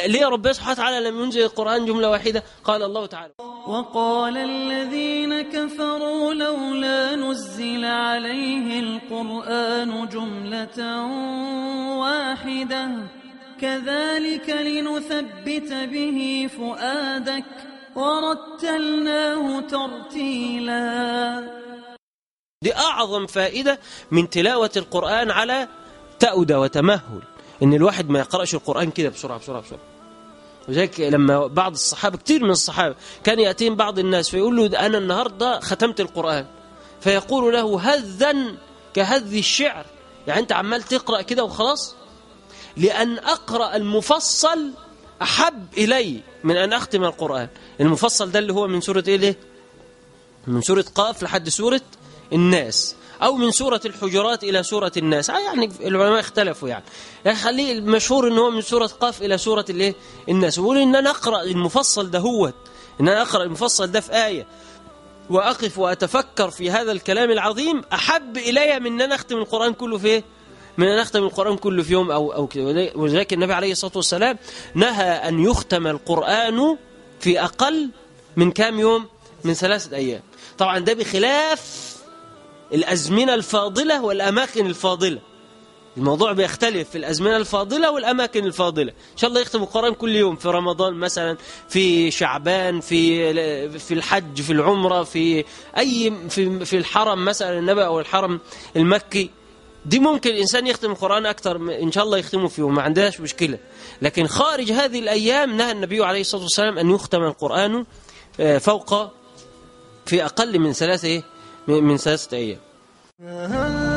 ليه ربنا سبحانه وتعالى لم ينزل القرآن جملة واحدة قال الله تعالى وقال الذين كفروا لولا نزل عليه القرآن جملة واحدة كذلك لنثبت به فؤادك ورتلناه ترتيلا دي أعظم فائدة من تلاوة القرآن على تأودة وتمهل إن الواحد ما يقرأش القرآن كده بسرعة بسرعة بسرعة وذلك لما بعض الصحابة كتير من الصحابة كان يأتيهم بعض الناس فيقول له أنا النهاردة ختمت القرآن فيقول له هذا كهذ الشعر يعني أنت عمال تقرأ كده وخلاص لأن أقرأ المفصل أحب إلي من أن أختم القرآن المفصل ده اللي هو من سورة إيه ليه؟ من سورة قاف لحد سورة الناس أو من سورة الحجرات إلى سورة الناس يعني العلماء اختلفوا يعني يعني خليه المشهور أنه من سورة قاف إلى سورة الايه الناس يقول إن أنا أقرأ المفصل ده هو إن أنا أقرأ المفصل ده في آية وأقف وأتفكر في هذا الكلام العظيم أحب إلي من أن أنا أختم القرآن كله في إيه؟ من أن أختم القرآن كله في يوم أو أو كده ولذلك النبي عليه الصلاة والسلام نهى أن يختم القرآن في أقل من كام يوم من ثلاثة أيام طبعا ده بخلاف الأزمنة الفاضلة والأماكن الفاضلة الموضوع بيختلف في الأزمنة الفاضلة والأماكن الفاضلة إن شاء الله يختم القرآن كل يوم في رمضان مثلا في شعبان في في الحج في العمرة في أي في في الحرم مثلا النبي أو الحرم المكي دي ممكن الإنسان يختم القرآن أكثر إن شاء الله يختمه في يوم ما عندهاش مشكلة لكن خارج هذه الأيام نهى النبي عليه الصلاة والسلام أن يختم القرآن فوق في أقل من ثلاثة من ثلاثة أيام